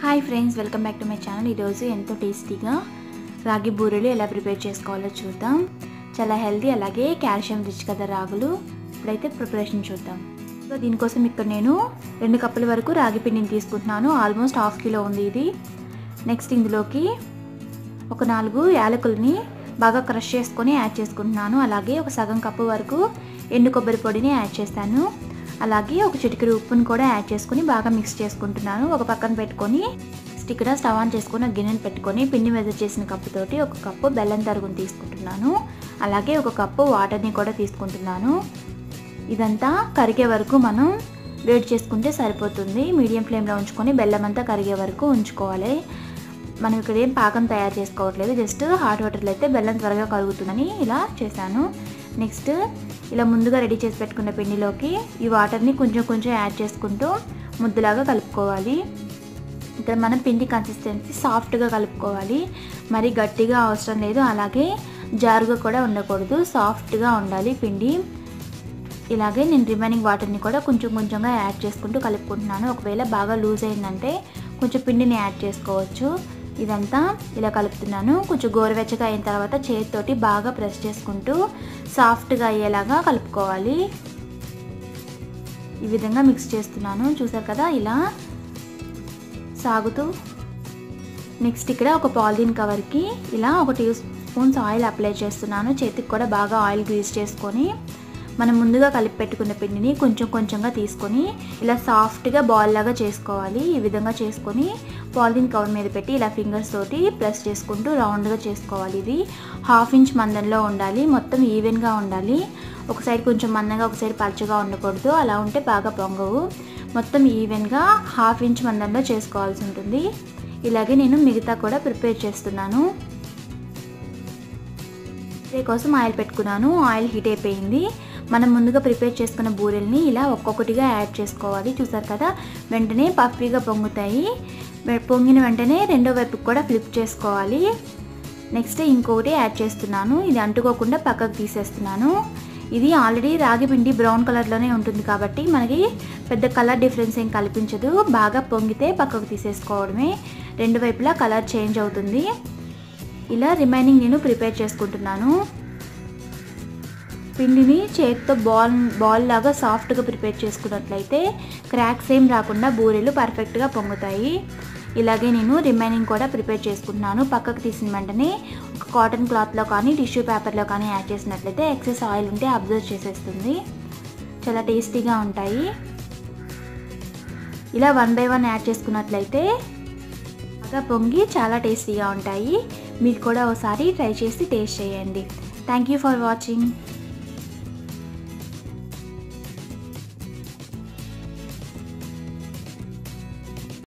hi friends welcome back to my channel ఈరోజు ఎంతో టేస్టీగా రాగి బూరెలు ఎలా ప్రిపేర్ చేసుకోవాలో చూద్దాం చాలా హెల్తీ అలాగే కాల్షియం రిచ్ కదా రాగులు ఇప్పుడైతే ప్రిపరేషన్ చూద్దాం సో దీనికోసం ఇక్కడ నేను రెండు కప్పుల వరకు రాగి పిండిని తీసుకుంటున్నాను ఆల్మోస్ట్ హాఫ్ కిలో ఉంది ఇది నెక్స్ట్ ఇందులోకి ఒక నాలుగు యాలకులని బాగా క్రష్ చేసుకొని యాడ్ చేసుకుంటున్నాను అలాగే ఒక సగం కప్పు వరకు ఎండు కొబ్బరి పొడిని యాడ్ చేస్తాను అలాగే ఒక చిటికెడు ఉప్పుని కూడా యాడ్ చేసుకొని బాగా మిక్స్ చేసుకుంటున్నాను ఒక పక్కన పెట్టుకొని నెక్స్ట్ ఇక్కడ స్టవ్ ఆన్ చేసుకొని ఒక గిన్నెని పెట్టుకొని పిండి మెజర్ చేసిన కప్పుతోటి ఒక కప్పు బెల్లం తరుగుని తీసుకుంటున్నాను అలాగే ఒక కప్పు వాటర్ని కూడా తీసుకుంటున్నాను ఇదంతా కరిగే వరకు మనం వేడి చేసుకుంటే సరిపోతుంది మీడియం ఫ్లేమ్లో ఉంచుకొని బెల్లం అంతా కరిగే వరకు ఉంచుకోవాలి మనం ఇక్కడ ఏం పాకం తయారు చేసుకోవట్లేదు జస్ట్ హాట్ వాటర్లో అయితే బెల్లం త్వరగా కరుగుతుందని ఇలా చేశాను నెక్స్ట్ ఇలా ముందుగా రెడీ చేసి పెట్టుకున్న పిండిలోకి ఈ వాటర్ని కొంచెం కొంచెం యాడ్ చేసుకుంటూ ముద్దలాగా కలుపుకోవాలి ఇక్కడ మనం పిండి కన్సిస్టెన్సీ సాఫ్ట్గా కలుపుకోవాలి మరి గట్టిగా అవసరం లేదు అలాగే జారుగా కూడా ఉండకూడదు సాఫ్ట్గా ఉండాలి పిండి ఇలాగే నేను రిమైనింగ్ వాటర్ని కూడా కొంచెం కొంచెంగా యాడ్ చేసుకుంటూ కలుపుకుంటున్నాను ఒకవేళ బాగా లూజ్ అయిందంటే కొంచెం పిండిని యాడ్ చేసుకోవచ్చు ఇదంతా ఇలా కలుపుతున్నాను కొంచెం గోరువెచ్చగా అయిన తర్వాత చేతితోటి బాగా ప్రెస్ చేసుకుంటూ సాఫ్ట్గా అయ్యేలాగా కలుపుకోవాలి ఈ విధంగా మిక్స్ చేస్తున్నాను చూసారు కదా ఇలా సాగుతూ నెక్స్ట్ ఇక్కడ ఒక పాలిథిన్ కవర్కి ఇలా ఒక టూ స్పూన్స్ ఆయిల్ అప్లై చేస్తున్నాను చేతికి కూడా బాగా ఆయిల్ గ్రీస్ చేసుకొని మనం ముందుగా కలిపి పెట్టుకున్న పిండిని కొంచెం కొంచెంగా తీసుకొని ఇలా సాఫ్ట్గా బాల్ లాగా చేసుకోవాలి ఈ విధంగా చేసుకొని పాలిథిన్ కవర్ మీద పెట్టి ఇలా ఫింగర్స్ తోటి ప్రెస్ చేసుకుంటూ రౌండ్గా చేసుకోవాలి ఇది హాఫ్ ఇంచ్ మందంలో ఉండాలి మొత్తం ఈవెన్గా ఉండాలి ఒక సైడ్ కొంచెం మందంగా ఒక సైడ్ పలుచగా ఉండకూడదు అలా ఉంటే బాగా పొంగవు మొత్తం ఈవెన్గా హాఫ్ ఇంచ్ మందంలో చేసుకోవాల్సి ఉంటుంది ఇలాగే నేను మిగతా కూడా ప్రిపేర్ చేస్తున్నాను ఇదే కోసం ఆయిల్ పెట్టుకున్నాను ఆయిల్ హీట్ అయిపోయింది మనం ముందుగా ప్రిపేర్ చేసుకున్న బూరెల్ని ఇలా ఒక్కొక్కటిగా యాడ్ చేసుకోవాలి చూసారు కదా వెంటనే పఫీగా పొంగుతాయి పొంగిన వెంటనే రెండో వైపుకి కూడా ఫ్లిప్ చేసుకోవాలి నెక్స్ట్ ఇంకొకటి యాడ్ చేస్తున్నాను ఇది అంటుకోకుండా పక్కకు తీసేస్తున్నాను ఇది ఆల్రెడీ రాగి పిండి బ్రౌన్ కలర్లోనే ఉంటుంది కాబట్టి మనకి పెద్ద కలర్ డిఫరెన్స్ ఏం కల్పించదు బాగా పొంగితే పక్కకు తీసేసుకోవడమే రెండు వైపులా కలర్ చేంజ్ అవుతుంది ఇలా రిమైనింగ్ నేను ప్రిపేర్ చేసుకుంటున్నాను పిండిని చేతితో బాల్ బాల్ లాగా సాఫ్ట్గా ప్రిపేర్ చేసుకున్నట్లయితే క్రాక్స్ ఏం రాకుండా బూరెలు పర్ఫెక్ట్గా పొంగుతాయి ఇలాగే నేను రిమైనింగ్ కూడా ప్రిపేర్ చేసుకుంటున్నాను పక్కకు తీసిన వెంటనే ఒక కాటన్ క్లాత్లో కానీ టిష్యూ పేపర్లో కానీ యాడ్ చేసినట్లయితే ఎక్సెస్ ఆయిల్ ఉంటే అబ్జర్వ్ చేసేస్తుంది చాలా టేస్టీగా ఉంటాయి ఇలా వన్ బై వన్ యాడ్ చేసుకున్నట్లయితే బాగా పొంగి చాలా టేస్టీగా ఉంటాయి మీరు కూడా ఒకసారి ట్రై చేసి టేస్ట్ చేయండి థ్యాంక్ యూ ఫర్ వాచింగ్